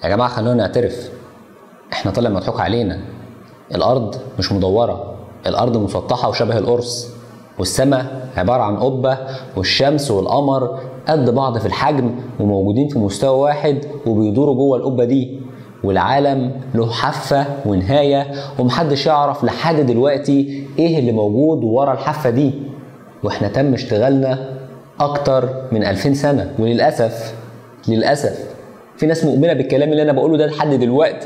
يا جماعة خلونا نعترف احنا طلع مضحوك علينا الأرض مش مدورة الأرض مسطحة وشبه القرص والسماء عبارة عن قبة والشمس والقمر قد بعض في الحجم وموجودين في مستوى واحد وبيدوروا جوه القبة دي والعالم له حافة ونهاية ومحدش يعرف لحد دلوقتي ايه اللي موجود ورا الحافة دي واحنا تم اشتغالنا اكتر من 2000 سنة وللأسف للأسف في ناس مؤمنة بالكلام اللي انا بقوله ده لحد دلوقتي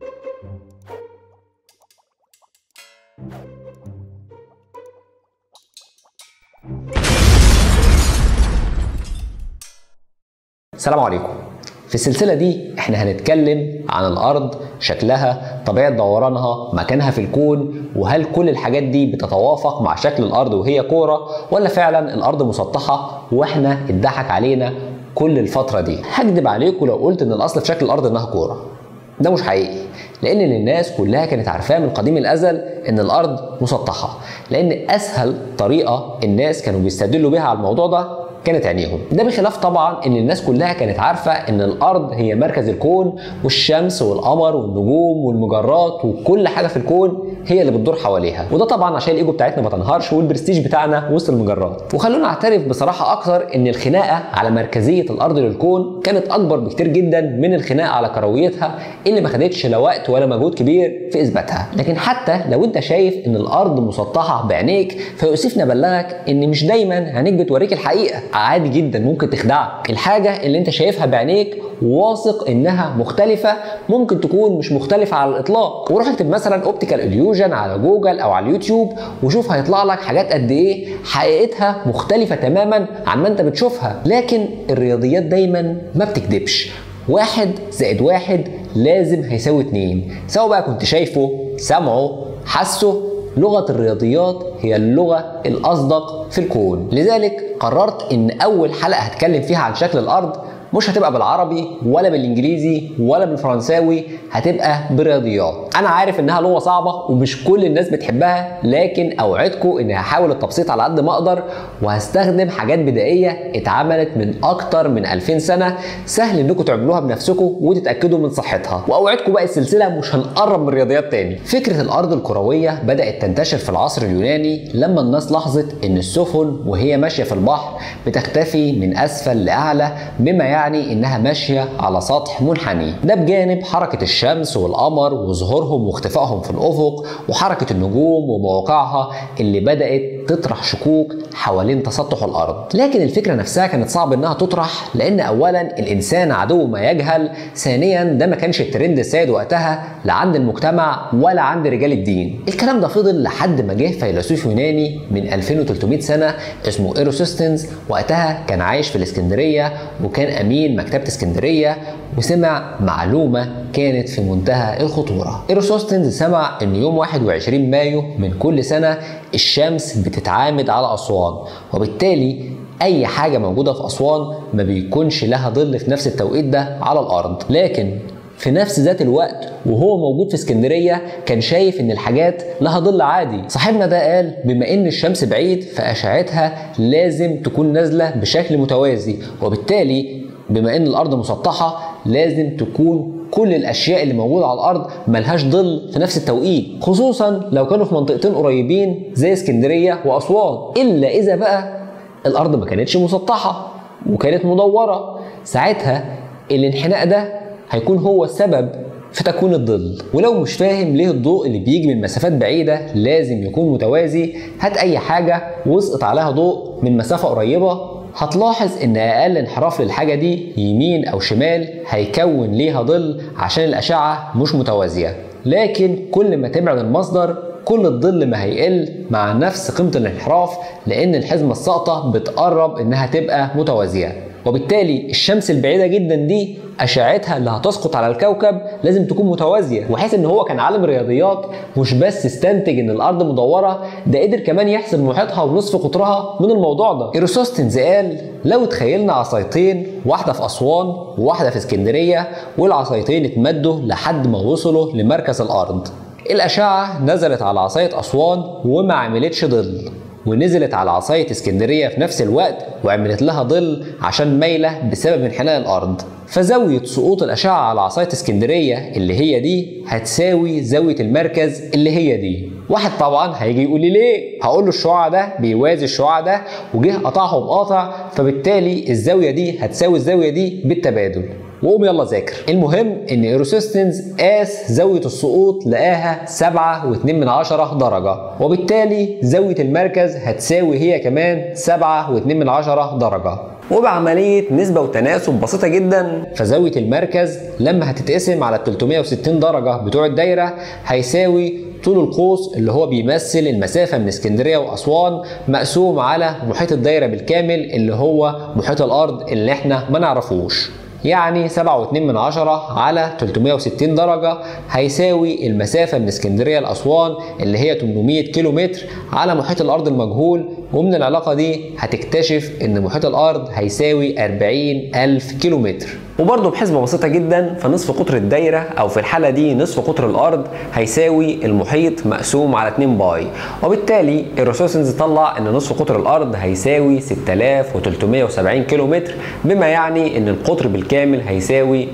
السلام عليكم في السلسلة دي احنا هنتكلم عن الأرض شكلها طبيعة دورانها مكانها في الكون وهل كل الحاجات دي بتتوافق مع شكل الأرض وهي كورة ولا فعلا الأرض مسطحة واحنا اتضحك علينا كل الفترة دي هكدب عليكم لو قلت ان الأصل في شكل الأرض انها كورة ده مش حقيقي لان الناس كلها كانت عارفاه من قديم الازل ان الارض مسطحه لان اسهل طريقه الناس كانوا بيستدلوا بيها على الموضوع ده كانت عينيهم ده بخلاف طبعا ان الناس كلها كانت عارفه ان الارض هي مركز الكون والشمس والقمر والنجوم والمجرات وكل حاجه في الكون هي اللي بتدور حواليها وده طبعا عشان الايجو بتاعتنا ما تنهارش والبرستيج بتاعنا وسط المجرات وخلونا اعترف بصراحه اكثر ان الخناقه على مركزيه الارض للكون كانت اكبر بكتير جدا من الخناقه على كرويتها اللي ما خدتش لا وقت ولا مجهود كبير في اثباتها لكن حتى لو انت شايف ان الارض مسطحه بعينيك فيؤسفني ابلغك ان مش دايما عينيك بتوريك الحقيقه عادي جدا ممكن تخدعك الحاجه اللي انت شايفها بعينيك واثق انها مختلفه ممكن تكون مش مختلفه على الاطلاق وروح اكتب مثلا اوبتيكال اليوجن على جوجل او على اليوتيوب وشوف هيطلع لك حاجات قد ايه حقيقتها مختلفه تماما عن ما انت بتشوفها لكن الرياضيات دايما ما بتكذبش واحد زائد واحد لازم هيساوي اتنين سواء بقى كنت شايفه سامعه حاسه لغة الرياضيات هي اللغة الأصدق في الكون لذلك قررت إن أول حلقة هتكلم فيها عن شكل الأرض مش هتبقى بالعربي ولا بالانجليزي ولا بالفرنساوي هتبقى برياضيات انا عارف انها لغه صعبه ومش كل الناس بتحبها لكن اوعدكم اني هحاول التبسيط على قد ما اقدر وهستخدم حاجات بدائيه اتعملت من اكتر من 2000 سنه سهل انكم تعملوها بنفسكم وتتاكدوا من صحتها واوعدكم بقى السلسله مش هنقرب من الرياضيات تاني فكره الارض الكرويه بدات تنتشر في العصر اليوناني لما الناس لاحظت ان السفن وهي ماشيه في البحر بتختفي من اسفل لاعلى بما يعني انها ماشيه على سطح منحني ده بجانب حركه الشمس والقمر وظهورهم واختفائهم في الافق وحركه النجوم ومواقعها اللي بدات تطرح شكوك حوالين تسطح الارض لكن الفكره نفسها كانت صعب انها تطرح لان اولا الانسان عدو ما يجهل ثانيا ده ما كانش الترند السائد وقتها لا عند المجتمع ولا عند رجال الدين الكلام ده فضل لحد ما جه فيلسوف يوناني من 2300 سنه اسمه ايروسوستنز وقتها كان عايش في الاسكندريه وكان امين مكتبه اسكندريه وسمع معلومه كانت في منتهى الخطوره ايروسوستنز سمع ان يوم 21 مايو من كل سنه الشمس بتتعامد على اسوان وبالتالي اي حاجه موجوده في اسوان ما بيكونش لها ظل في نفس التوقيت ده على الارض لكن في نفس ذات الوقت وهو موجود في اسكندريه كان شايف ان الحاجات لها ظل عادي صاحبنا ده قال بما ان الشمس بعيد فاشعتها لازم تكون نازله بشكل متوازي وبالتالي بما ان الارض مسطحه لازم تكون كل الاشياء اللي موجوده على الارض ملهاش ظل في نفس التوقيت خصوصا لو كانوا في منطقتين قريبين زي اسكندريه واسوان الا اذا بقى الارض ما كانتش مسطحه وكانت مدوره ساعتها الانحناء ده هيكون هو السبب في تكوين الظل ولو مش فاهم ليه الضوء اللي بيجي من مسافات بعيدة لازم يكون متوازي هات أي حاجة واسقط عليها ضوء من مسافة قريبة هتلاحظ ان اقل انحراف للحاجة دي يمين او شمال هيكون ليها ظل عشان الاشعة مش متوازية لكن كل ما تبعد المصدر كل الظل ما هيقل مع نفس قيمة الانحراف لان الحزمة الساقطة بتقرب انها تبقى متوازية وبالتالي الشمس البعيدة جدا دي أشعتها اللي هتسقط على الكوكب لازم تكون متوازية وحيث إن هو كان عالم رياضيات مش بس استنتج إن الأرض مدورة ده قدر كمان يحسب محيطها ونصف قطرها من الموضوع ده إيروسوستنز قال لو تخيلنا عصايتين واحدة في أسوان وواحدة في اسكندرية والعصايتين اتمدوا لحد ما وصلوا لمركز الأرض الأشعة نزلت على عصاية أسوان وما عملتش ظل ونزلت على عصاية اسكندرية في نفس الوقت وعملت لها ظل عشان مايلة بسبب انحناء الأرض فزاوية سقوط الأشعة على عصاية اسكندرية اللي هي دي هتساوي زاوية المركز اللي هي دي واحد طبعا هيجي يقول لي ليه هقول له الشعاع ده بيوازي الشعاع ده وجه قطعهم قاطع فبالتالي الزاوية دي هتساوي الزاوية دي بالتبادل وقوم يلا ذاكر المهم ان ايروسيستنز قاس زاوية السقوط لقاها 7.2 من عشرة درجة وبالتالي زاوية المركز هتساوي هي كمان 7.2 من عشرة درجة وبعملية نسبة وتناسب بسيطة جدا فزاوية المركز لما هتتقسم على 360 درجة بتوع الدايرة هيساوي طول القوس اللي هو بيمثل المسافة من اسكندرية وأسوان مقسوم على محيط الدايرة بالكامل اللي هو محيط الأرض اللي احنا ما نعرفوش يعني 7.2 من عشرة على 360 درجة هيساوي المسافة من اسكندرية لأسوان اللي هي 800 كيلو متر على محيط الأرض المجهول ومن العلاقة دي هتكتشف إن محيط الأرض هيساوي 40 ألف كيلو متر وبرضه بحسبة بسيطة جدا فنصف قطر الدايرة أو في الحالة دي نصف قطر الأرض هيساوي المحيط مقسوم على 2 باي وبالتالي ايروسوسنز طلع إن نصف قطر الأرض هيساوي 6370 كيلو متر بما يعني إن القطر بالكامل هيساوي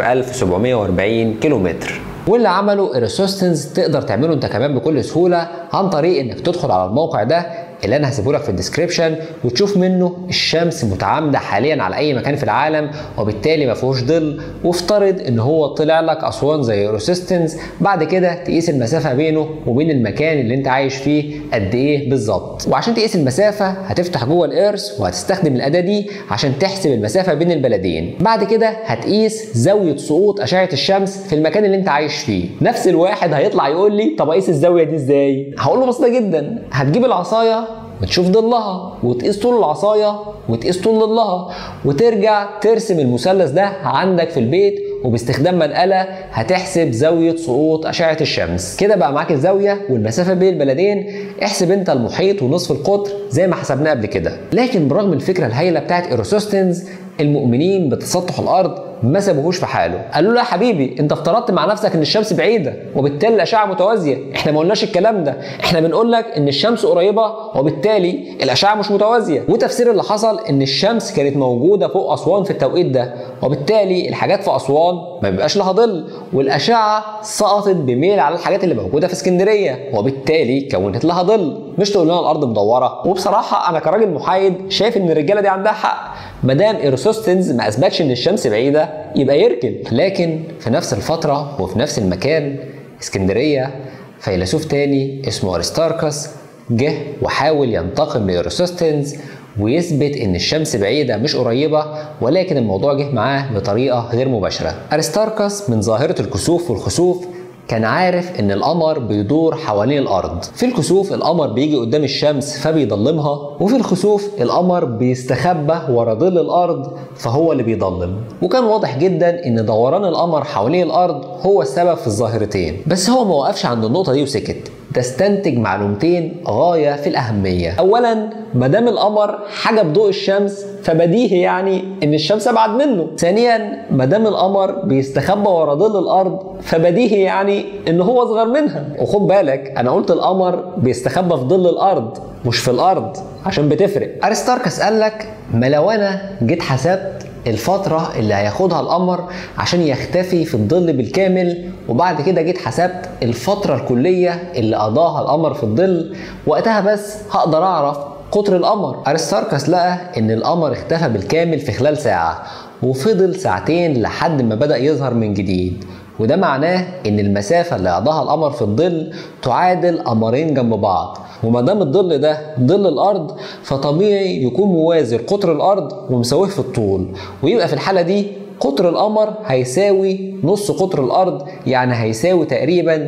12740 كيلو متر واللي عمله ايروسوستنز تقدر تعمله انت كمان بكل سهوله عن طريق انك تدخل على الموقع ده اللي انا هسيبه لك في الديسكربشن وتشوف منه الشمس متعامده حاليا على اي مكان في العالم وبالتالي ما فيهوش ظل وافترض ان هو طلع لك اسوان زي ايروسيستنز بعد كده تقيس المسافه بينه وبين المكان اللي انت عايش فيه قد ايه بالظبط وعشان تقيس المسافه هتفتح جوه الايرث وهتستخدم الاداه دي عشان تحسب المسافه بين البلدين بعد كده هتقيس زاويه سقوط اشعه الشمس في المكان اللي انت عايش فيه نفس الواحد هيطلع يقول لي طب اقيس الزاويه دي ازاي هقول له بسيطه جدا هتجيب العصايه وتشوف ضلها وتقيس طول العصايه وتقيس طول ضلها وترجع ترسم المثلث ده عندك في البيت وباستخدام منقله هتحسب زاويه سقوط اشعه الشمس كده بقى معاك الزاويه والمسافه بين البلدين احسب انت المحيط ونصف القطر زي ما حسبناه قبل كده لكن برغم الفكره الهايله بتاعت ايروسوستنز المؤمنين بتسطح الارض ما سابوهوش في حاله قالوا له يا حبيبي انت افترضت مع نفسك ان الشمس بعيده وبالتالي الاشعه متوازيه احنا ما قلناش الكلام ده احنا بنقول لك ان الشمس قريبه وبالتالي الاشعه مش متوازيه وتفسير اللي حصل ان الشمس كانت موجوده فوق اسوان في التوقيت ده وبالتالي الحاجات في اسوان ما بيبقاش لها ظل والاشعه سقطت بميل على الحاجات اللي موجوده في اسكندريه وبالتالي كونت لها ظل مش تقول لنا الارض مدوره وبصراحه انا كراجل محايد شايف ان الرجاله دي عندها حق ما دام ايروسوستنز ما اثبتش ان الشمس بعيده يبقى يركن لكن في نفس الفتره وفي نفس المكان اسكندريه فيلسوف تاني اسمه ارستاركس جه وحاول ينتقم لايروسوستنز ويثبت ان الشمس بعيده مش قريبه ولكن الموضوع جه معاه بطريقه غير مباشره ارستاركس من ظاهره الكسوف والخسوف كان عارف ان القمر بيدور حوالين الارض في الكسوف القمر بيجي قدام الشمس فبيضلمها وفي الخسوف القمر بيستخبى ورا ظل الارض فهو اللي بيضلم وكان واضح جدا ان دوران القمر حوالين الارض هو السبب في الظاهرتين بس هو ما وقفش عند النقطه دي وسكت ده استنتج معلومتين غايه في الاهميه اولا ما دام القمر حجب ضوء الشمس فبديهي يعني ان الشمس ابعد منه ثانيا ما دام القمر بيستخبى ورا ظل الارض فبديهي يعني ان هو اصغر منها وخد بالك انا قلت القمر بيستخبى في ظل الارض مش في الارض عشان بتفرق ارستاركس قال لك ما لو انا جيت حسبت الفترة اللي هياخدها القمر عشان يختفي في الظل بالكامل وبعد كده جيت حسبت الفترة الكلية اللي قضاها القمر في الظل وقتها بس هقدر أعرف قطر القمر أرستاركس لقى إن القمر اختفى بالكامل في خلال ساعة وفضل ساعتين لحد ما بدأ يظهر من جديد وده معناه ان المسافة اللي قضاها القمر في الظل تعادل قمرين جنب بعض وما دام الظل ده ظل الارض فطبيعي يكون موازي لقطر الارض ومساويه في الطول ويبقى في الحالة دي قطر القمر هيساوي نص قطر الارض يعني هيساوي تقريبا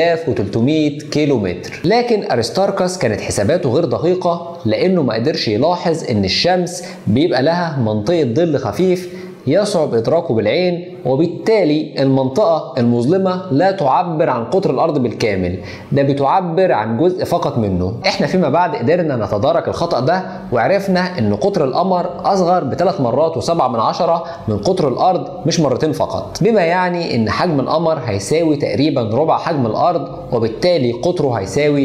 6300 كيلو متر لكن ارستاركس كانت حساباته غير دقيقة لانه ما قدرش يلاحظ ان الشمس بيبقى لها منطقة ظل خفيف يصعب ادراكه بالعين وبالتالي المنطقة المظلمة لا تعبر عن قطر الأرض بالكامل ده بتعبر عن جزء فقط منه احنا فيما بعد قدرنا نتدارك الخطأ ده وعرفنا ان قطر القمر أصغر بثلاث مرات وسبعة من عشرة من قطر الأرض مش مرتين فقط بما يعني ان حجم القمر هيساوي تقريبا ربع حجم الأرض وبالتالي قطره هيساوي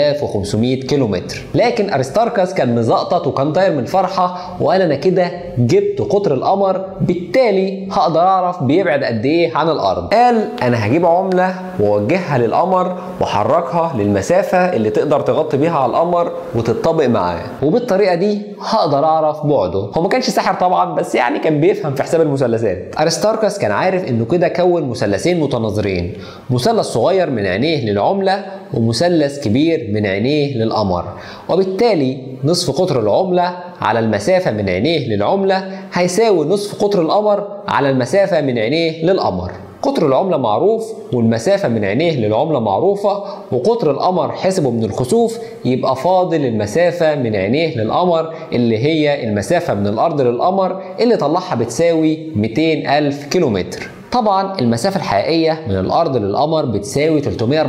3500 كيلومتر لكن أرستاركس كان مزقطط وكان طاير من الفرحة وقال أنا كده جبت قطر القمر بالتالي هقدر أعرف بيبعد قد إيه عن الأرض قال أنا هجيب عملة وأوجهها للقمر وأحركها للمسافة اللي تقدر تغطي بيها على القمر وتتطابق معاه وبالطريقة دي هقدر أعرف بعده هو ما كانش ساحر طبعا بس يعني كان بيفهم في حساب المثلثات أرستاركس كان عارف إنه كده كون مثلثين متناظرين مثلث صغير من عينيه للعملة ومثلث كبير من عينيه للقمر وبالتالي نصف قطر العملة على المسافة من عينيه للعملة هيساوي نصف قطر القمر على المسافة من عينيه للقمر قطر العملة معروف والمسافة من عينيه للعملة معروفة وقطر القمر حسبه من الكسوف يبقى فاضل المسافة من عينيه للقمر اللي هي المسافة من الأرض للقمر اللي طلعها بتساوي 200 ألف كيلومتر طبعا المسافة الحقيقية من الأرض للقمر بتساوي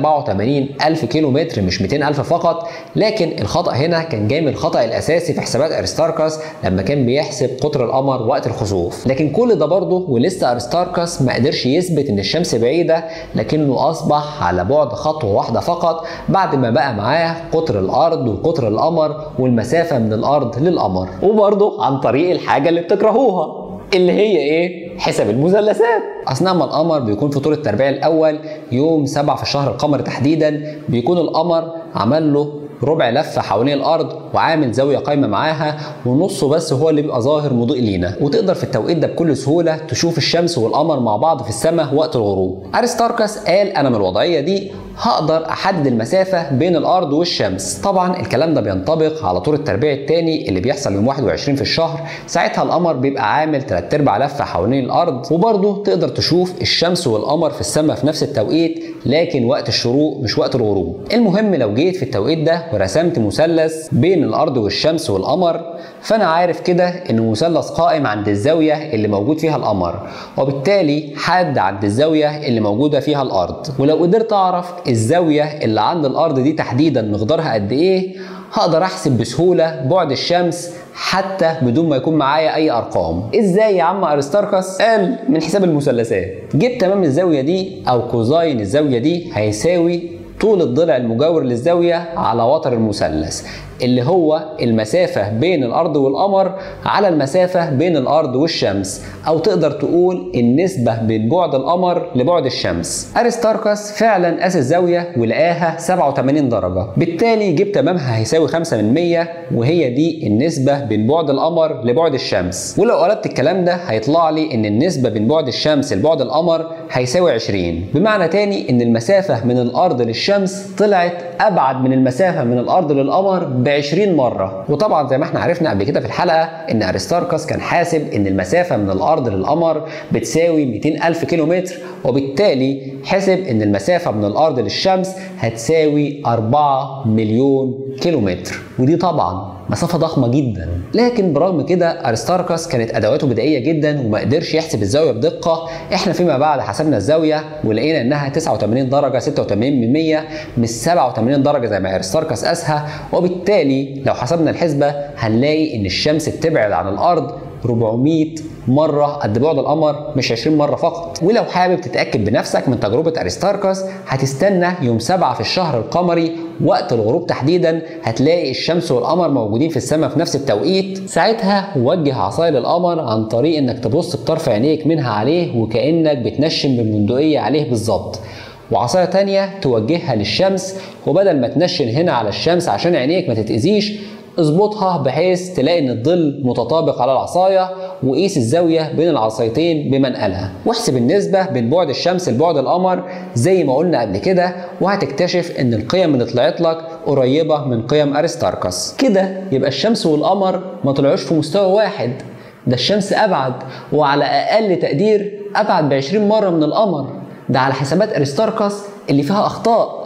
384 ألف كيلو متر مش 200 ألف فقط لكن الخطأ هنا كان جاي من الخطأ الأساسي في حسابات أرستاركس لما كان بيحسب قطر القمر وقت الخسوف لكن كل ده برضه ولسه أرستاركس ما قدرش يثبت إن الشمس بعيدة لكنه أصبح على بعد خطوة واحدة فقط بعد ما بقى معاه قطر الأرض وقطر القمر والمسافة من الأرض للقمر وبرضه عن طريق الحاجة اللي بتكرهوها اللي هي ايه؟ حساب المثلثات. اثناء ما القمر بيكون في طور التربيع الاول يوم 7 في الشهر القمري تحديدا بيكون القمر عمل له ربع لفه حوالين الارض وعامل زاويه قايمه معاها ونصه بس هو اللي بيبقى ظاهر مضيء لينا وتقدر في التوقيت ده بكل سهوله تشوف الشمس والقمر مع بعض في السماء وقت الغروب ارستاركس قال انا من الوضعيه دي هقدر احدد المسافه بين الارض والشمس طبعا الكلام ده بينطبق على طور التربيع الثاني اللي بيحصل يوم 21 في الشهر ساعتها القمر بيبقى عامل 3 ارباع لفه حوالين الارض وبرضه تقدر تشوف الشمس والقمر في السماء في نفس التوقيت لكن وقت الشروق مش وقت الغروب المهم لو جيت في التوقيت ده ورسمت مثلث بين الارض والشمس والقمر فانا عارف كده انه مثلث قائم عند الزاويه اللي موجود فيها القمر وبالتالي حاد عند الزاويه اللي موجوده فيها الارض ولو قدرت اعرف الزاويه اللي عند الارض دي تحديدا مقدارها قد ايه هقدر احسب بسهوله بعد الشمس حتى بدون ما يكون معايا اي ارقام ازاي يا عم ارستاركس قال من حساب المثلثات جبت تمام الزاويه دي او كوزاين الزاويه دي هيساوي طول الضلع المجاور للزاوية على وتر المثلث اللي هو المسافة بين الأرض والقمر على المسافة بين الأرض والشمس أو تقدر تقول النسبة بين بعد القمر لبعد الشمس أرستاركس فعلا قاس الزاوية ولقاها 87 درجة بالتالي جيب تمامها هيساوي 5 من 100 وهي دي النسبة بين بعد القمر لبعد الشمس ولو قلبت الكلام ده هيطلع لي إن النسبة بين بعد الشمس لبعد القمر هيساوي 20 بمعنى تاني إن المسافة من الأرض للشمس طلعت أبعد من المسافة من الأرض للقمر ب 20 مرة وطبعا زي ما احنا عرفنا قبل كده في الحلقة ان ارستاركس كان حاسب ان المسافة من الارض للقمر بتساوي 200 الف كيلو متر وبالتالي حسب ان المسافة من الارض للشمس هتساوي 4 مليون كيلو متر ودي طبعا مسافة ضخمة جدا لكن برغم كده ارستاركس كانت ادواته بدائية جدا وما قدرش يحسب الزاوية بدقة احنا فيما بعد حسبنا الزاوية ولقينا انها 89 درجة 86 من 100 مش 87 درجة زي ما ارستاركس قاسها وبالتالي لو حسبنا الحسبة هنلاقي ان الشمس بتبعد عن الارض 400 مرة قد بعد القمر مش 20 مرة فقط ولو حابب تتأكد بنفسك من تجربة أرستاركس هتستنى يوم 7 في الشهر القمري وقت الغروب تحديدا هتلاقي الشمس والقمر موجودين في السماء في نفس التوقيت ساعتها وجه عصاية للقمر عن طريق انك تبص بطرف عينيك منها عليه وكأنك بتنشم بالبندقية عليه بالظبط وعصاية تانية توجهها للشمس وبدل ما تنشن هنا على الشمس عشان عينيك ما تتأذيش اظبطها بحيث تلاقي ان الظل متطابق على العصايه وقيس الزاويه بين العصايتين بمنقلها واحسب النسبه بين بعد الشمس لبعد القمر زي ما قلنا قبل كده وهتكتشف ان القيم اللي طلعت لك قريبه من قيم ارستاركس كده يبقى الشمس والقمر ما طلعوش في مستوى واحد ده الشمس ابعد وعلى اقل تقدير ابعد ب 20 مره من القمر ده على حسابات ارستاركس اللي فيها اخطاء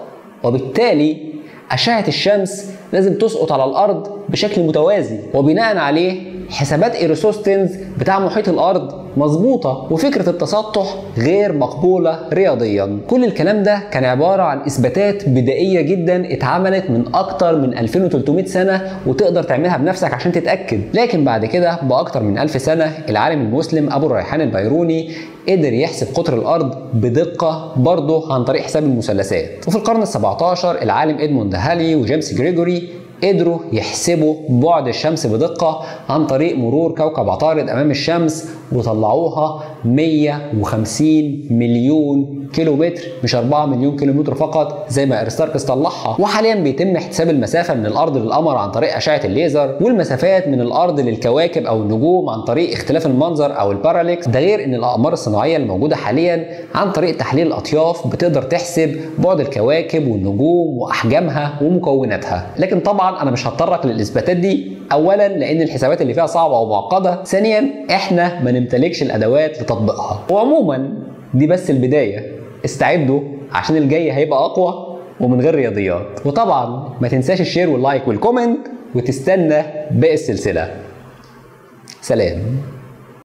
وبالتالي أشعة الشمس لازم تسقط على الأرض بشكل متوازي وبناء عليه حسابات ايروسوستينز بتاع محيط الارض مظبوطه وفكره التسطح غير مقبوله رياضيا كل الكلام ده كان عباره عن اثباتات بدائيه جدا اتعملت من اكتر من 2300 سنه وتقدر تعملها بنفسك عشان تتاكد لكن بعد كده باكتر من 1000 سنه العالم المسلم ابو الريحان البيروني قدر يحسب قطر الارض بدقه برضه عن طريق حساب المثلثات وفي القرن ال17 العالم ادموند هالي وجيمس جريجوري قدروا يحسبوا بعد الشمس بدقة عن طريق مرور كوكب عطارد أمام الشمس وطلعوها 150 مليون كيلو متر مش 4 مليون كيلو متر فقط زي ما ارستاركس طلعها وحاليا بيتم احتساب المسافة من الأرض للقمر عن طريق أشعة الليزر والمسافات من الأرض للكواكب أو النجوم عن طريق اختلاف المنظر أو الباراليكس ده غير إن الأقمار الصناعية الموجودة حاليا عن طريق تحليل الأطياف بتقدر تحسب بعد الكواكب والنجوم وأحجامها ومكوناتها لكن طبعا أنا مش هتطرق للإثباتات دي أولا لأن الحسابات اللي فيها صعبة ومعقدة ثانيا إحنا ما نمتلكش الأدوات لتطبيقها وعموما دي بس البداية استعدوا عشان الجاي هيبقى اقوى ومن غير رياضيات وطبعا ما تنساش الشير واللايك والكومنت وتستنى باقي السلسله سلام